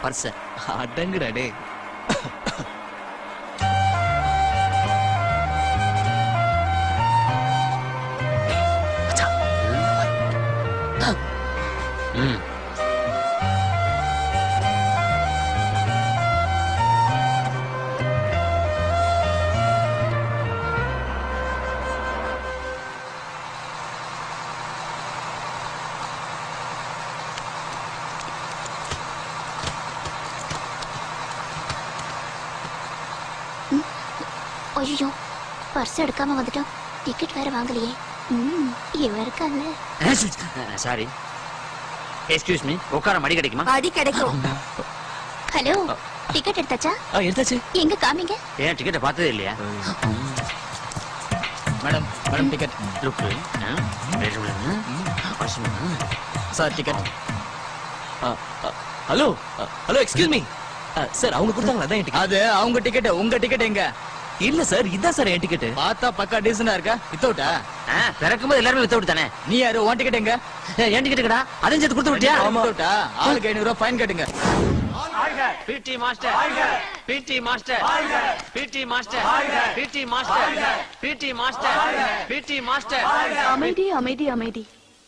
பர்ஸ அடங்குடா டே ம் ஐயோ பர்ஸ் எடுக்காம வந்துட்டோம் டிக்கெட் வேற வாங்கலையே ம், இவன் இருக்கான்ல சாரி எக்ஸ்கியூஸ் மீ உட்கார மடி கிடைக்குமா அடி கிடைக்கும் ஹலோ டிக்கெட் எடுத்தாச்சா ஆ எடுத்தாச்சு எங்க காமிங்க ஏன் டிக்கெட்டை பார்த்ததே இல்லையா madam madam ticket look sir ticket hello hello excuse me sir அவங்க கொடுத்தாங்களா அதான் என் டிக்கெட் அது அவங்க டிக்கெட் உங்க டிக்கெட் எங்க இல்ல சார் இதான் சார் என் டிக்கெட் பார்த்தா பக்கா டீசனா இருக்கா வித்தவுட்டா திறக்கும் போது எல்லாருமே வித்த விட்டானே நீ யாரு உன் டிக்கெட் எங்க என் டிக்கெட் கடா அதையும் சேர்த்து கொடுத்து விட்டியா வித்தவுட்டா ஆளுக்கு ஐநூறு ரூபாய் ஃபைன் கட்டுங்க PT master PT master PT master PT master PT master PT master அமைதி அமைதி அமைதி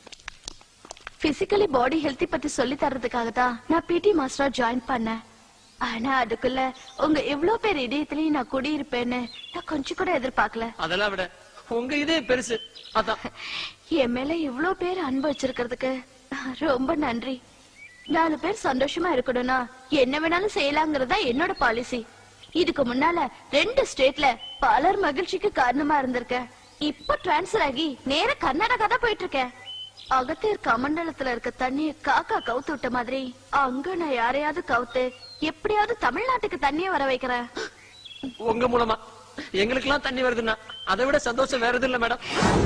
பிசிக்கலி பாடி ஹெல்த்தி பத்தி சொல்லி தர்றதுக்காக தான் நான் பிடி மாஸ்டரா ஜாயின் பண்ணேன் ஆனா அதுக்குள்ள உங்க இவ்ளோ பேர் இதயத்திலயும் நான் குடியிருப்பேன்னு நான் கொஞ்சம் கூட எதிர்பார்க்கல அதெல்லாம் விட உங்க இதே பெருசு அதான் என் மேல இவ்ளோ பேர் அன்பு வச்சிருக்கிறதுக்கு ரொம்ப நன்றி நாலு பேர் சந்தோஷமா இருக்கணும்னா என்ன வேணாலும் செய்யலாங்கிறதா என்னோட பாலிசி இதுக்கு முன்னால ரெண்டு ஸ்டேட்ல பலர் மகிழ்ச்சிக்கு காரணமா இருந்திருக்கேன் இப்ப டிரான்ஸ்பர் ஆகி நேர கர்நாடகா தான் போயிட்டு இருக்கேன் அகத்தீர் கமண்டலத்துல இருக்க தண்ணிய காக்கா கவுத்து விட்ட மாதிரி அங்க நான் யாரையாவது கவுத்து எப்படியாவது தமிழ்நாட்டுக்கு தண்ணிய வர வைக்கிறேன் உங்க மூலமா எங்களுக்கு எல்லாம் தண்ணி வருதுன்னா அதை விட சந்தோஷம் வேற எதுவும் இல்ல மேடம்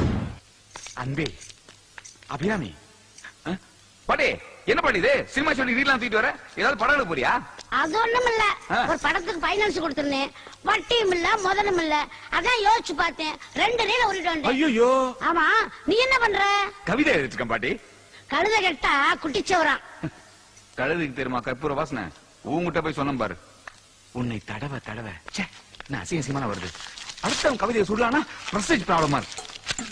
அன்பே அபிராமி அஹ், பாட்டி என்ன பாட்டி இது சினிமா சொல்லி வீட்லாம் தூக்கிட்டு வர ஏதாவது படம் எடுக்க போறியா அது ஒண்ணும் இல்ல ஆ. ஒரு படத்துக்கு பைனான்ஸ் கொடுத்திருந்தேன் வட்டியும் இல்ல முதலும் இல்ல அதான் யோசிச்சு பார்த்தேன் ரெண்டு ரீல உருட்டு வந்தேன் ஐயோ ஆமா நீ என்ன பண்ற கவிதை எழுதிருக்கேன் பாட்டி கழுத கெட்டா குட்டிச்சவரான் கழுதுக்கு தெரியுமா கற்பூர வாசனை உங்ககிட்ட போய் சொன்னேன் பாரு உன்னை தடவை தடவை ச்சே நான் அசிங்க அசிங்கமான வருது அடுத்தவன் கவிதையை சொல்லலாம்னா பிரஸ்டேஜ் ப்ராப்ளமா இருக்கு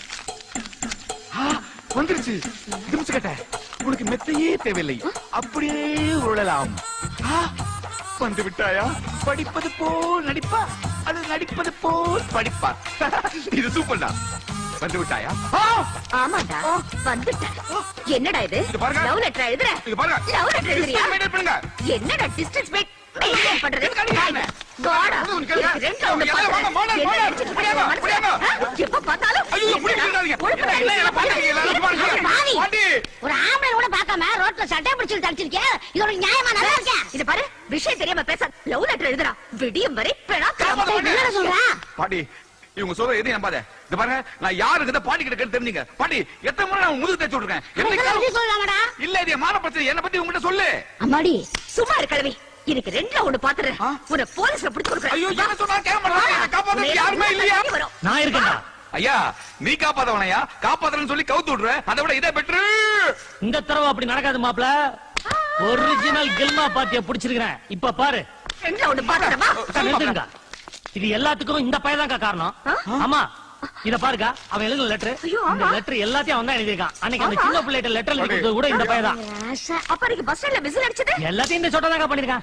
ஆ, வந்துருச்சு திமிச்சு கட்ட உனக்கு மெத்தையே தேவையில்லை அப்படியே உழலாம் ஆ, வந்து விட்டாயா படிப்பது போல் நடிப்பா அது நடிப்பது போல் படிப்பா இது சூப்பர்டா வந்து விட்டாயா ஆ, ஆமாடா வந்துட்டேன் என்னடா இது இது பாருங்க. லவ் லெட்டர் எழுதுற இது பாருங்க லவ் லெட்டர் எழுதுறியா maintain பண்ணுங்க என்னடா டிஸ்டன்ஸ் மெயின்டைன் பண்றது எதுக்கு அடிக்கிறீங்க? காடா இது ஒண்ணு கேளுங்க. எனக்கு ரெண்டு ஒண்ணு எல்லாரும் வாங்க, பாக்குறேன். மாடல், என்ன மாடல். அடிச்சிட்டு புரியாதா? இருக்க? புரியாதா? ஆ? எப்ப பார்த்தாலும் ஐயோ, இப்படி இருக்காதீங்க. உடுப்புல என்ன, என்ன பாக்குறீங்க? எல்லாரும் பாருங்க. பாவி. பாண்டி. ஒரு ஆம்பளை கூட பார்க்காம ரோட்ல சட்டை பிடிச்சு தடிச்சிருக்கேன் இது ஒரு நியாயமா நல்லா இருக்கேன் இது பாரு விஷயம் தெரியாம பேச லவ் லெட்டர் எழுதுறா விடியும் வரை பெணா காப்பாத்த மாட்டேன். என்ன சொல்றா பாட்டி இவங்க சொல்ற எதையும் நம்பாத இந்த பாருங்க நான் யாருக்கு பாட்டி கிட்ட கேட்டு தெரிஞ்சீங்க பாட்டி எத்தனை முறை நான் முதுகு தேய்ச்சு விட்டுருக்கேன் என்னைக்காவது- சொல்லலாமடா இல்ல இது என் மான பிரச்சனை என்ன பத்தி உங்ககிட்ட சொல்லு அம்மாடி சும்மா இரு கிழவி எனக்கு ரெண்டுல ஒண்ணு பாத்துறேன் உன்னை போலீஸ்ல பிடிச்சு கொடுக்குறேன் ஐயோ என்ன சொன்னா கேட்க மாட்டாங்க என்னை காப்பாத்துறதுக்கு யாருமே இல்லையா வரும் நான் இருக்கேன்டா ஐயா நீ காப்பாத்தவனையா காப்பாத்துறேன்னு சொல்லி கவுத்து விடுற அதை விட இதே பெட்ரு இந்த தடவை அப்படி நடக்காது மாப்ள ஒரிஜினல் கில்மா பாட்டிய புடிச்சிருக்கிறேன் இப்ப பாரு ரெண்டுல ஒண்ணு பாத்துறமா நிறுத்துங்கக்கா. இது எல்லாத்துக்கும் இந்த பையன் காரணம் ஆமா இத பாருங்க அவன் எழுதின லெட்டர் ஐயோ, இந்த ஆமா. லெட்டர் எல்லாத்தையும் அவன் தான் எழுதியிருக்கான் அன்னைக்கு அந்த சின்ன பிள்ளைகிட்ட லெட்டர் எழுதி கொடுத்தது கூட இந்த பையன் தான் அப்ப நீங்க பஸ் ஸ்டாண்ட்ல விசில் அடிச்சது எல்லாத்தையும் இந்த சொட்டை தாங்க பண்ணிருக்கான்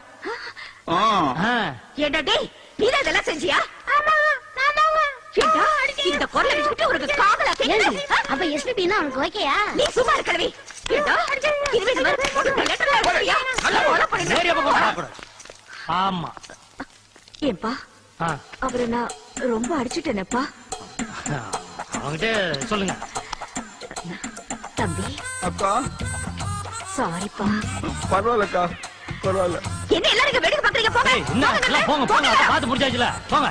ஆ. ஏண்டா டேய் நீ தான் இதெல்லாம் செஞ்சியா ஏண்டா, இந்த குரலை வச்சுக்கிட்டு உனக்கு காதலா கேக்குது அப்ப எஸ்பிபின்னா அவனுக்கு ஓகேயா நீ சும்மா இருக்கலவி ஏண்டா இனிமே இந்த மாதிரி உனக்கு லெட்டர்ல எழுதியா நல்லா கொலை பண்ணிடுறேன். நேரா போய் பார்க்கக்கூடாது. ஆமா ஏன்பா ஆ. அவரை நான் ரொம்ப அடிச்சிட்டேனப்பா அவன்கிட்ட சொல்லுங்க தம்பி அக்கா சாரிப்பா பரவாயில்லக்கா பரவாயில்ல என்ன எல்லாரும் இங்க வேடிக்கை பாக்குறீங்க போங்க ஏய், என்ன எல்லாம் போங்க போங்க அதை பார்த்து முடிச்சாச்சுல போங்க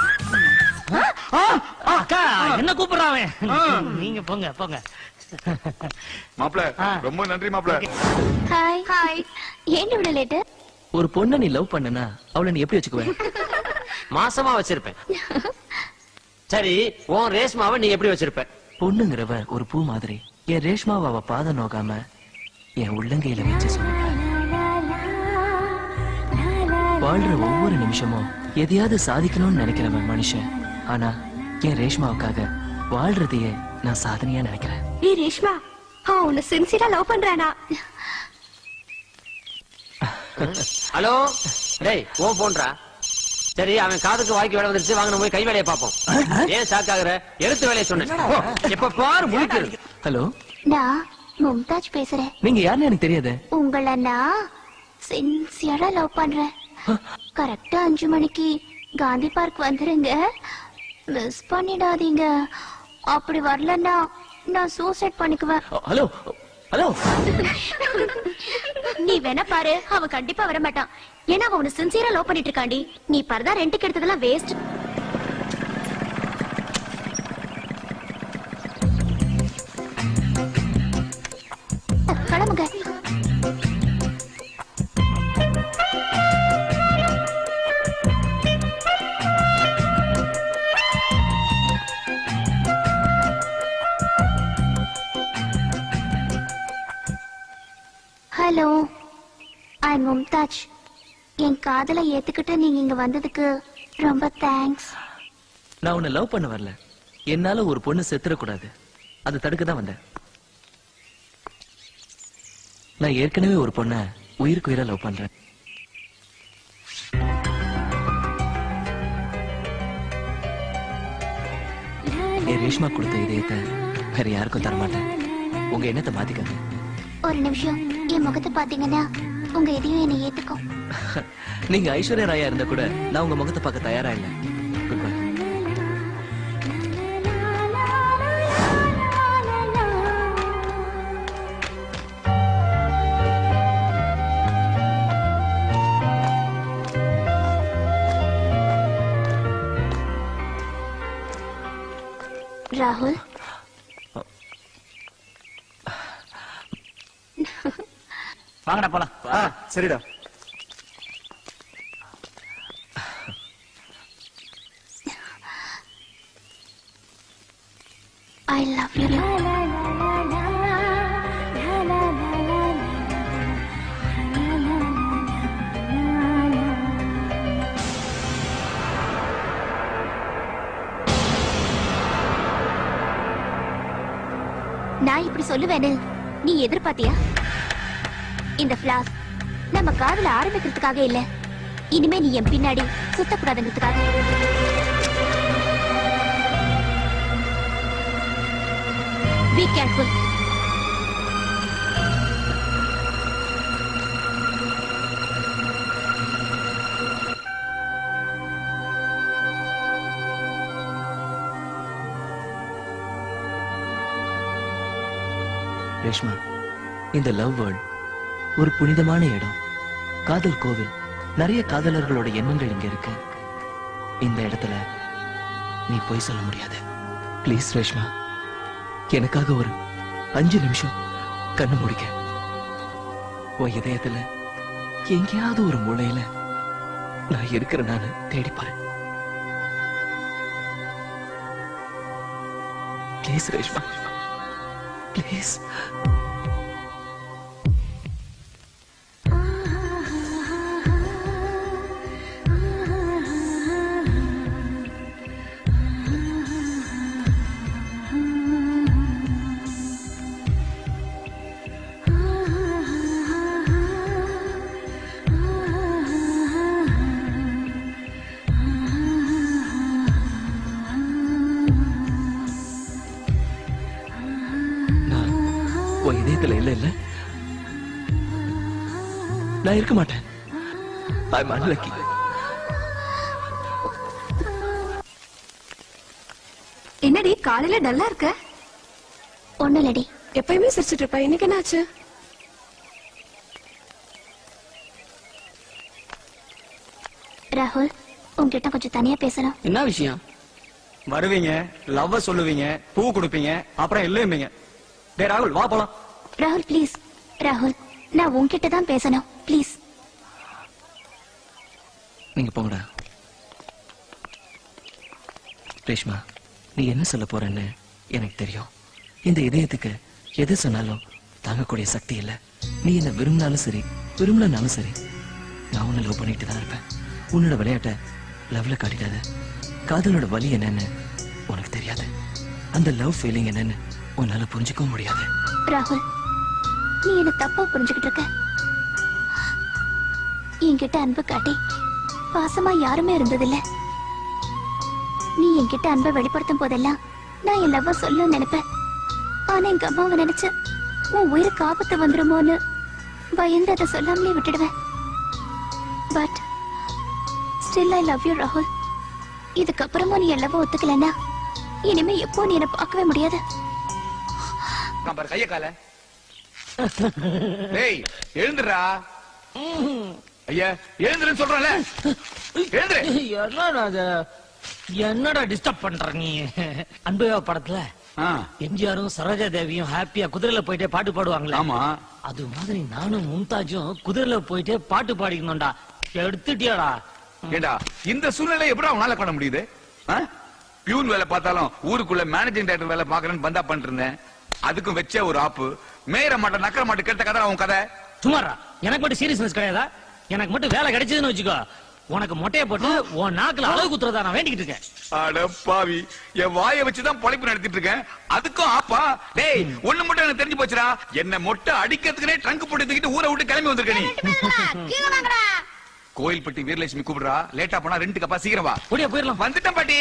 அக்கா என்ன கூப்பிடுறான் அவன் நீங்க போங்க போங்க மாப்ள ஆ. ரொம்ப நன்றி மாப்ள ஹாய் ஹாய் ஏன் இவ்வளவு லேட்டு ஒரு பொண்ணை நீ லவ் பண்ணனா அவளை நீ எப்படி வச்சுக்குவ மாசமா வச்சிருப்பேன் சரி உன் ரேஷ்மாவை நீ எப்படி வச்சிருப்ப பொண்ணுங்கிறவ ஒரு பூ மாதிரி என் ரேஷ்மாவை அவ பாதம் நோக்காம என் உள்ளங்கையில வச்சு சொல்லுவேன் வாழ்ற ஒவ்வொரு நிமிஷமும் எதையாவது சாதிக்கணும்னு நினைக்கிறவன் மனுஷன் ஆனா என் ரேஷ்மாவுக்காக வாழ்றதையே நான் சாதனையா நினைக்கிறேன் ஏய் ரேஷ்மா அவன் உன்னை சின்சியரா லவ் பண்றானா ஹலோ டேய் ஓ போன்றா சரி அவன் காதுக்கு வாய்க்கு வேலை வந்துருச்சு வாங்க நம்ம போய் கை வேலையை பார்ப்போம் ஏன் ஷாக் ஆகுற எழுத்து வேலையை சொன்னேன் ஓ, எப்ப பாரு முழிக்கிறது ஹலோ நான் மும்தாஜ் பேசுறேன் நீங்க யாருன்னு எனக்கு தெரியாது உங்களை நான் சின்சியரா லவ் பண்றேன் கரெக்டா அஞ்சு மணிக்கு காந்தி பார்க் வந்துருங்க மிஸ் பண்ணிடாதீங்க அப்படி வரலன்னா நான் சூசைட் பண்ணிக்குவேன் ஹலோ ஹலோ நீ வேணா பாரு அவன் கண்டிப்பா வர மாட்டான் ஏன்னா அவன் உன்னை சின்சியரா லவ் பண்ணிட்டு இருக்காண்டி நீ பரதா ரெண்டுக்கு எடுத்ததெல்லாம் வேஸ்ட் கிளம்புங்க ஹலோ ஐ மும்தாஜ் என் காதலை ஏத்துக்கிட்டு நீங்க இங்க வந்ததுக்கு ரொம்ப தேங்க்ஸ் நான் உன்னை லவ் பண்ண வரல என்னால ஒரு பொண்ணு செத்துறக்கூடாது அது தடுக்க தான் வந்தேன் நான் ஏற்கனவே ஒரு பொண்ண உயிருக்கு உயிரா லவ் பண்றேன் என் ரேஷ்மா கொடுத்த இதயத்தை வேற யாருக்கும் தரமாட்டேன் உங்க எண்ணத்தை மாத்திக்காங்க ஒரு நிமிஷம் என் முகத்தை பாத்தீங்கன்னா உங்க எதையும் என்னை ஏத்துக்கும் நீங்க ஐஸ்வர்யா ராயா இருந்தா கூட நான் உங்க முகத்தை பார்க்க தயாரா இல்ல குட் பை ராகுல் வாங்கடா போலாம் சரிடா ஐ லவ் யூ நான் இப்படி சொல்லுவேன்னு நீ எதிர்பார்த்தியா இந்த பிளாஸ் நம்ம காதல ஆரம்பிக்கிறதுக்காக இல்ல இனிமே நீ என் பின்னாடி சுத்தக்கூடாதுங்கிறதுக்காக பி கேர்ஃபுல் ரேஷ்மா இந்த லவ் வேர்ல்ட் ஒரு புனிதமான இடம் காதல் கோவில் நிறைய காதலர்களோட எண்ணங்கள் இங்க இருக்கு இந்த இடத்துல நீ போய் சொல்ல முடியாது ப்ளீஸ் ரேஷ்மா எனக்காக ஒரு அஞ்சு நிமிஷம் கண்ணு முடிக்க உன் இதயத்துல எங்கேயாவது ஒரு மூலையில நான் இருக்கிற நானு தேடிப்பாரு ப்ளீஸ் ரேஷ்மா ப்ளீஸ் நான் உன் இதயத்துல இல்ல இல்ல நான் இருக்க மாட்டேன் ஐ அன்லக்கி என்னடி காலையில டல்லா இருக்க ஒண்ணு இல்லடி எப்பயுமே சிரிச்சிட்டு இருப்ப இன்னைக்கு என்னாச்சு ராகுல் உங்ககிட்ட கொஞ்சம் தனியா பேசணும் என்ன விஷயம் வருவீங்க லவ்வ சொல்லுவீங்க பூ கொடுப்பீங்க அப்புறம் இல்லையும்பீங்க டே ராகுல் வா போலாம் ராகுல் ப்ளீஸ் ராகுல் நான் உன்கிட்ட தான் பேசணும் ப்ளீஸ் நீங்க போங்கடா ரேஷ்மா நீ என்ன சொல்ல போறன்னு எனக்கு தெரியும் இந்த இதயத்துக்கு எது சொன்னாலும் தாங்கக்கூடிய சக்தி இல்ல நீ என்ன விரும்பினாலும் சரி விரும்பலனாலும் சரி நான் உன்னை லவ் பண்ணிட்டு தான் இருப்பேன் உன்னோட விளையாட்ட லவ்ல காட்டிடாத காதலோட வலி என்னன்னு உனக்கு தெரியாது அந்த லவ் ஃபீலிங் என்னன்னு உன்னால புரிஞ்சுக்கவும் முடியாது ராகுல் நீ என்ன தப்பா புரிஞ்சுக்கிட்டு இருக்க என்கிட்ட அன்பு காட்டி பாசமா யாருமே இருந்ததில்ல நீ என்கிட்ட அன்பை வெளிப்படுத்தும் போதெல்லாம் நான் என் லவ்வ சொல்ல நினைப்பேன் ஆனா எங்க அம்மாவை நினைச்சு உன் உயிருக்கு ஆபத்து வந்துருமோன்னு பயந்து அதை சொல்லாமலே விட்டுடுவேன் but still I love you ராகுல் இதுக்கப்புறமும் நீ என் லவ் ஒத்துக்கலன்னா இனிமே எப்போ நீ என்னை பார்க்கவே முடியாது நான் பாரு கைய கால டேய் எழுந்துடா ஐயா எழுந்துருன்னு சொல்றேன்ல எழுந்துரு என்னடா அது? என்னடா டிஸ்டர்ப் பண்ற நீ அன்பையா படத்துல ஆ, எம்ஜிஆரும் சரோஜா தேவியும் ஹாப்பியா குதிரையில போயிட்டே பாட்டு பாடுவாங்களே ஆமா அது மாதிரி நானும் மும்தாஜும் குதிரையில போயிட்டே பாட்டு பாடிக்கணும்டா எடுத்துட்டியாடா ஏண்டா இந்த சூழ்நிலை எப்படி அவனால பண்ண முடியுது ஆ? பியூன் வேலை பார்த்தாலும் ஊருக்குள்ள மேனேஜிங் டைரக்டர் வேலை பாக்குறேன்னு பந்தா பண்ணிட்டு இருந்தேன் அதுக்கும் வச்ச ஒரு ஆப்பு மேயற மாட்டேன் நக்கற மாட்டேன் கேட்ட கதை அவன் கதை சுமாரா எனக்கு மட்டும் சீரியஸ்னஸ் கிடையாதா எனக்கு மட்டும் வேலை கிடைச்சதுன்னு வச்சுக்கோ உனக்கு மொட்டையை போட்டு உன் நாக்குல அளவு குத்துறதா நான் வேண்டிக்கிட்டு இருக்கேன் அட பாவி என் வாயை வச்சுதான் பொழைப்பு நடத்திட்டு இருக்கேன் அதுக்கும் ஆப்பா டேய் ஒண்ணு மட்டும் எனக்கு தெரிஞ்சு போச்சுடா என்ன மொட்டை அடிக்கிறதுக்குனே ட்ரங்க் போட்டு தூக்கிட்டு ஊரை விட்டு கிளம்பி வந்திருக்க நீ கீழே வாங்கடா கோயில்பட்டி வீரலட்சுமி கூப்பிடுறா லேட்டா போனா ரெண்டு கப்பா சீக்கிரம் வா ஓடியா போயிடலாம் வந்துட்டேன் பாட்டி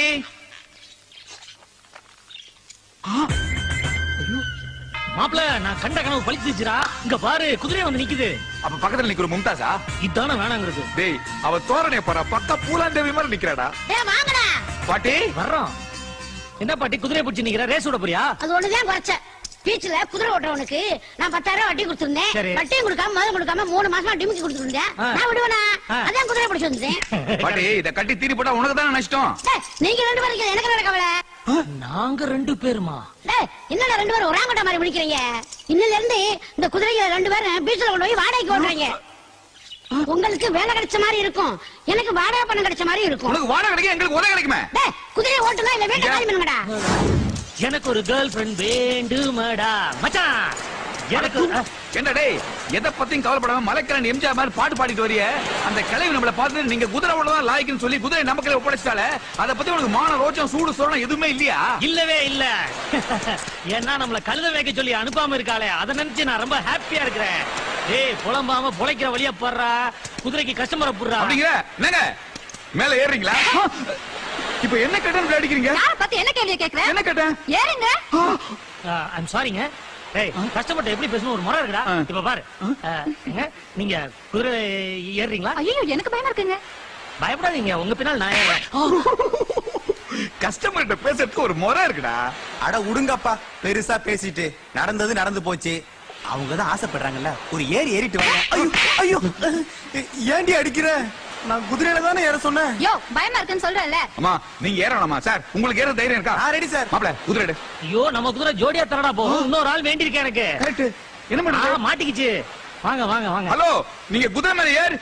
மாப்பிள நான் கண்ட கனவு பழிச்சிச்சுடா இங்க பாரு குதிரை வந்து நிக்குது அப்ப பக்கத்துல நிக்கிற மும்தாஸா இதானே வேணாங்கிறது டேய் அவ தோரணை பாரு பக்கா பூலாந்தேவி மாதிரி நிக்கிறாடா டேய் வாங்கடா பாட்டி வர்றோம் என்ன பாட்டி குதிரை பிடிச்சி நிக்கிற ரேஸ் விட போறியா அது ஒண்ணுதான் குறைச்ச பீச்ல குதிரை ஓட்டுறவனுக்கு நான் பத்தாயிரம் வட்டி கொடுத்திருந்தேன் சரி. வட்டியும் கொடுக்காம முதல் கொடுக்காம மூணு மாசமா டிமிக்கி கொடுத்துருந்தேன் ஆ. நான் விடுவேனா ஆ. அதான் குதிரை பிடிச்சு வந்துட்டேன் பாட்டி இத கட்டி தீரி போட்டா உனக்கு தானே நஷ்டம் டேய், நீங்க ரெண்டு பேரும் இருக்கீங்க, எனக்கு என்ன கவலை நாங்க ரெண்டு பேருமா டேய், என்னடா ரெண்டு பேரும் ஒராங்கட்ட மாதிரி முடிக்கிறீங்க இன்னில இருந்து இந்த குதிரைகளை ரெண்டு பேரும் பீச்ல கொண்டு போய் வாடகைக்கு ஓட்டுறீங்க உங்களுக்கு வேலை கிடைச்ச மாதிரி இருக்கும் எனக்கு வாடகை பணம் கிடைச்ச மாதிரி இருக்கும் உனக்கு வாடகை கிடைக்கும் எங்களுக்கு உதவி கிடைக்குமே டேய், குதிரையை ஓட்டுங்க இல்ல வீட்டை காலி பண்ணுங்கடா எனக்கு ஒரு கேர்ள் ஃபிரெண்ட் வேண்டுமடா மச்சான் எனக்கு அஹ், என்ன டேய் எதை பத்தியும் கவலைப்படாம மலைக்கரன் எம்ஜிஆர் மாதிரி பாட்டு பாடிட்டு வரிய அந்த கிளவி நம்மள பார்த்து நீங்க குதிரை தான் லாய்க்குன்னு சொல்லி குதிரை நமக்கு ஒப்படைச்சிட்டால அத பத்தி உனக்கு மான ரோச்சம் சூடு சோழம் எதுவுமே இல்லையா இல்லவே இல்ல ஏன்னா நம்மள கழுத வைக்க சொல்லி அனுப்பாம இருக்காளே அதை நினைச்சு நான் ரொம்ப ஹாப்பியா இருக்கிறேன் ஏய் புலம்பாம புழைக்கிற வழியா போடுறா குதிரைக்கு கஸ்டமரை புடுறா அப்படிங்கிற என்னங்க மேல ஏறுறீங்களா இப்ப என்ன கேட்டேன்னு அடிக்கிறீங்க யார பத்தி என்ன கேள்வி கேக்குற என்ன கேட்டேன் ஏறுங்க ஐம் சாரிங்க ஏய் கஷ்டப்பட்டு எப்படி பேசணும் ஒரு முறை இருக்குடா ஆ. இப்ப பாரு அஹ், எங்க நீங்க குதிரை ஏறுறீங்களா ஐயோ எனக்கு பயமா இருக்குங்க பயப்படாதீங்க உங்க பின்னால் நான் ஏறேன் கஸ்டமர்கிட்ட பேசுறதுக்கு ஒரு முறை இருக்குடா அட உடுங்கப்பா பெருசா பேசிட்டு நடந்தது நடந்து போச்சு அவங்க தான் ஆசைப்படுறாங்கல்ல ஒரு ஏறி ஏறிட்டு வாங்க ஐயோ ஐயோ ஏண்டி அடிக்கிற நான் குதிரையில தானே ஏற சொன்னேன் யோ பயமா இருக்குன்னு சொல்றேன்ல அம்மா நீங்க ஏறணுமா சார் உங்களுக்கு ஏற தைரியம் இருக்கா நான் ரெடி சார் மாப்பிள குதிரை எடு. ஐயோ நம்ம குதிரை ஜோடியா தரடா போகும் இன்னொரு ஆள் வேண்டி இருக்கேன் எனக்கு கரெக்ட் என்ன ஆ, பண்றது மாட்டிக்கிச்சு வாங்க வாங்க வாங்க ஹலோ நீங்க குதிரை மேல ஏறு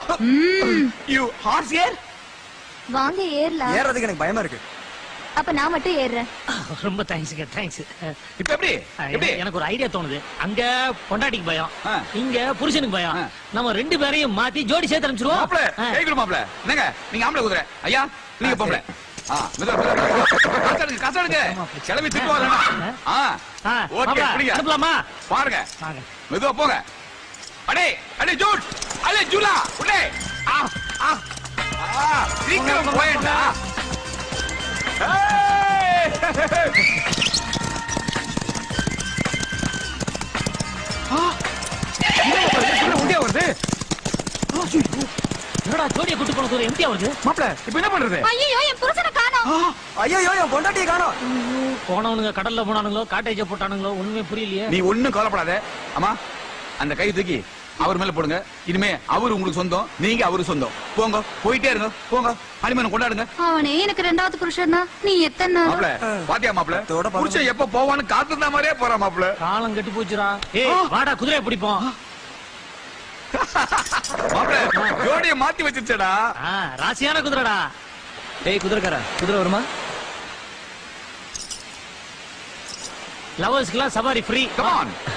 யூ ஹார்ஸ் ஏர் வாங்க ஏறலாம் ஏறதுக்கு எனக்கு பயமா இருக்கு அப்ப நான் மட்டும் ஏறுறேன் ரொம்ப தேங்க்ஸ்ங்க தேங்க்ஸ் இப்ப எப்படி எப்படி எனக்கு ஒரு ஐடியா தோணுது அங்க பொண்டாட்டிக்கு பயம் ஆ. இங்க புருஷனுக்கு பயம் ஆ. நம்ம ரெண்டு பேரையும் மாத்தி ஜோடி சேர்த்து மாப்பிள அனுப்பிச்சிருவோம் கை கொடு மாப்பிள என்னங்க நீங்க ஆம்பளை குதிரை ஐயா நீங்க பொம்பளை ஆ மெதுவா மெதுவா, மெதுவா. காசு எடுங்க காசு எடுங்க கிளம்பி திட்டுவாங்க ஆ ஓகே பிடிங்க அனுப்பலாமா பாருங்க வாங்க மெதுவா போங்க அடே அடே ஜூட் அடே ஜூலா உள்ளே ஆ ஆ ஆ சீக்கிரம் போயேண்டா ஏய்! ஆ! என்னடா வருது? என்ன உண்டியா வருது என்னடா ஜோடியை கூட்டு போன தூரம் எம்டியா வருது மாப்பிள இப்ப என்ன பண்றது ஐயோ என் புருஷனை காணோம் ஐயோ என் பொண்டாட்டியை காணோம் போனவனுங்க கடல்ல போனானுங்களோ காட்டேஜ போட்டானுங்களோ ஒண்ணுமே புரியலையே நீ ஒண்ணும் கவலைப்படாத அம்மா அந்த கை தூக்கி அவர் மேல போடுங்க இனிமே அவர் உங்களுக்கு சொந்தம் நீங்க அவரு சொந்தம் போங்க போயிட்டே இருங்க போங்க ஹனிமன் கொண்டாடுங்க அவனே எனக்கு ரெண்டாவது புருஷன்னா நீ எத்தனை மாப்பிள பாத்தியா மாப்பிள இதோட பாருங்க. புடிச்ச எப்ப போவான்னு காத்திருந்த மாதிரியே போறா மாப்பிள காலம் கெட்டு போச்சுடா ஏய் வாடா குதிரையை பிடிப்போம் மாப்பிள ஜோடிய மாத்தி வச்சிருச்சடா ஆ, ராசியான குதிரைடா ஏய் குதிரைக்காரா குதிரை வருமா லவர்ஸ்க்குலாம் சவாரி ஃப்ரீ கமான்